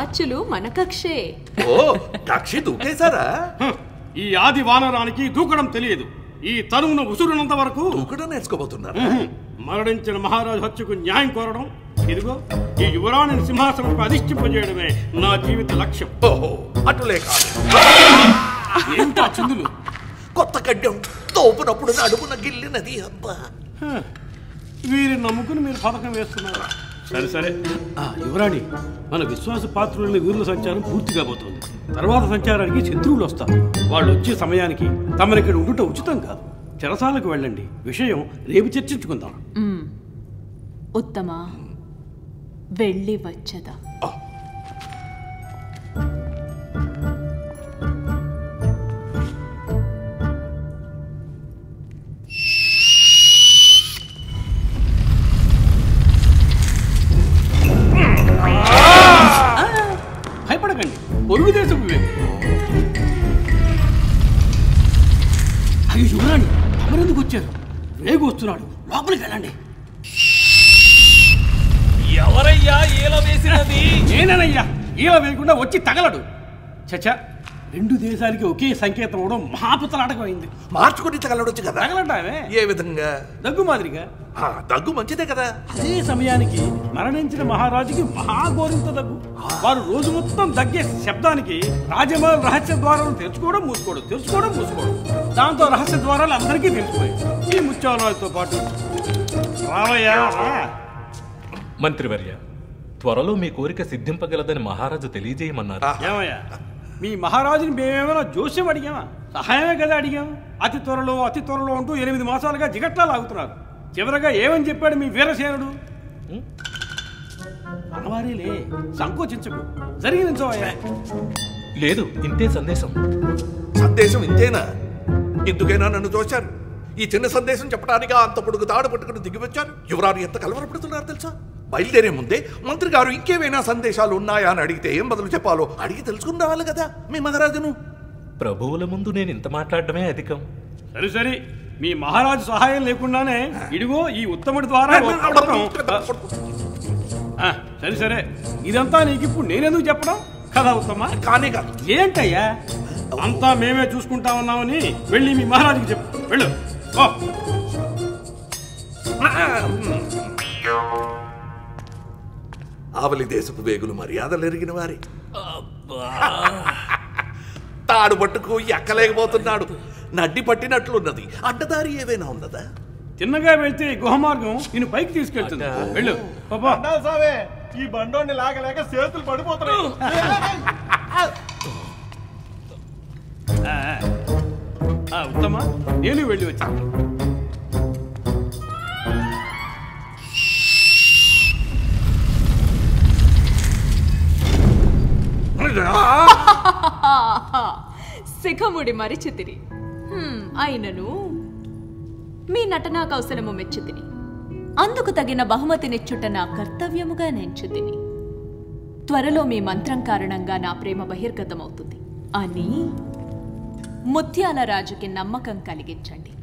మార్చులు మన కక్షే ఓ కక్షి దూకేశారా హ, ఈ ఆది వానరానికి దూకడం తెలియదు ఈ తనువును ఉసురునంత వరకు దూకడం నేర్చుకోబోతున్నారా ఉహు, మరణించిన మహారాజు హత్యకు న్యాయం కోరడం ఇదిగో ఈ యువరాణిని సింహాసనంపై అధిష్టింపజేయడమే నా జీవిత లక్ష్యం ఓహో అటులే కాదు ఏంటా చిందులు కొత్త గడ్డం తోపునప్పుడు నడుమున గిల్లినది అబ్బా హ, వీరిని నమ్ముకుని మీరు పథకం వేస్తున్నారు సరే సరే ఆ యువరాణి మన విశ్వాస పాత్రులని వీరుల సంచారం పూర్తి కాబోతోంది తర్వాత సంచారానికి శత్రువులు వస్తారు వాళ్ళు వచ్చే సమయానికి తమరి ఇక్కడ ఉండుట ఉచితం కాదు చెరసాలకు వెళ్ళండి విషయం రేపు చర్చించుకుందాం మ్మ్. ఉత్తమా వెళ్ళి వచ్చదా భయపడకండి పొరుగు దేశపు వివేకం అయ్యో యువరాణి తమరెందుకు వచ్చారు వేగు వస్తున్నాడు లోపలికి వెళ్ళండి ఎవరయ్యా ఈల వేసినది నేనేనయ్యా ఈల వేయకుండా వచ్చి తగలడు చచ్చా రెండు దేశాలకి ఒకే సంకేతం అవడం మహాపుతలాటకమైంది మార్చుకుని తగలడొచ్చు కదా తగలటామే ఏ విధంగా దగ్గు మాదిరిగా ఆ, దగ్గు మంచిదే కదా అదే సమయానికి మరణించిన మహారాజుకి మహాఘోరింత దగ్గు వారు రోజు మొత్తం దగ్గే శబ్దానికి రాజమహల్ రహస్య ద్వారాలు తెరుచుకోవడం మూసుకోవడం తెరుచుకోవడం మూసుకోవడం దాంతో రహస్య ద్వారాలు అందరికీ తెలిసిపోయాయి ఈ ముత్యాలతో పాటు రావయ్యా రా. మంత్రివర్య త్వరలో మీ కోరిక సిద్ధింపగలదని మహారాజు తెలియజేయమన్నారు ఏమయ్యా మీ మహారాజుని మేమేమైనా జోస్యం అడిగామా సహాయమే కదా అడిగాము అతి త్వరలో అతి త్వరలో అంటూ ఎనిమిది మాసాలుగా జిగట్లా లాగుతున్నారు చివరగా ఏమని చెప్పాడు మీ వీరసేనుడు అనవారేలే సంకోచించకు జరిగి నించోవయ్యా లేదు ఇంతే సందేశం సందేశం ఇంతేనా ఇందుకైనా నన్ను చూశారు ఈ చిన్న సందేశం చెప్పడానికి అంత పొడుగు తాడు పట్టుకుని దిగి వచ్చారు యువరాణి ఎంత కలవరపడుతున్నారు తెలుసా బయలుదేరే ముందే మంత్రి గారు ఇంకేమైనా సందేశాలు ఉన్నాయా అని అడిగితే ఏం బదులు చెప్పాలో అడిగి తెలుసుకుని రావాలి కదా మీ మహారాజును ప్రభువుల ముందు నేను ఇంత మాట్లాడటమే అధికం సరే సరే మీ మహారాజు సహాయం లేకుండానే ఇడిగో ఈ ఉత్తముడి ద్వారా ఓ పథకం. ఆ, సరే సరే ఇదంతా నీకు ఇప్పుడు నేనెందుకు చెప్పడం కదా ఉత్తమా కానీ కాదు ఏంటయ్యా అంతా మేమే చూసుకుంటా ఉన్నామని వెళ్ళి మీ మహారాజుకి చెప్పు వెళ్ళు ఓ ఆవలి దేశపు వేగులు మర్యాదలు ఎరిగిన వారి తాడు పట్టుకు ఎక్కలేకపోతున్నాడు నడ్డి పట్టినట్లున్నది అడ్డదారి ఏవైనా ఉన్నదా తిన్నగా వెళ్తే ఈ గుహ మార్గం నేను పైకి తీసుకెళ్తుంది వెళ్ళు పాపా సావే ఈ బండోని లాగలేక చేతులు పడిపోతున్నాయి ఆ, ఆ. ఆ, ఉత్తమా నేను వెళ్ళి వచ్చాను శిఖముడి మరిచితిరి హ్మ్, అయినను మీ నటనా కౌశలము మెచ్చుతిని అందుకు తగిన బహుమతినిచ్చుట నా కర్తవ్యముగా నెంచుతిని త్వరలో మీ మంత్రం కారణంగా నా ప్రేమ బహిర్గతమవుతుంది అని ముత్యాల రాజుకి నమ్మకం కలిగించండి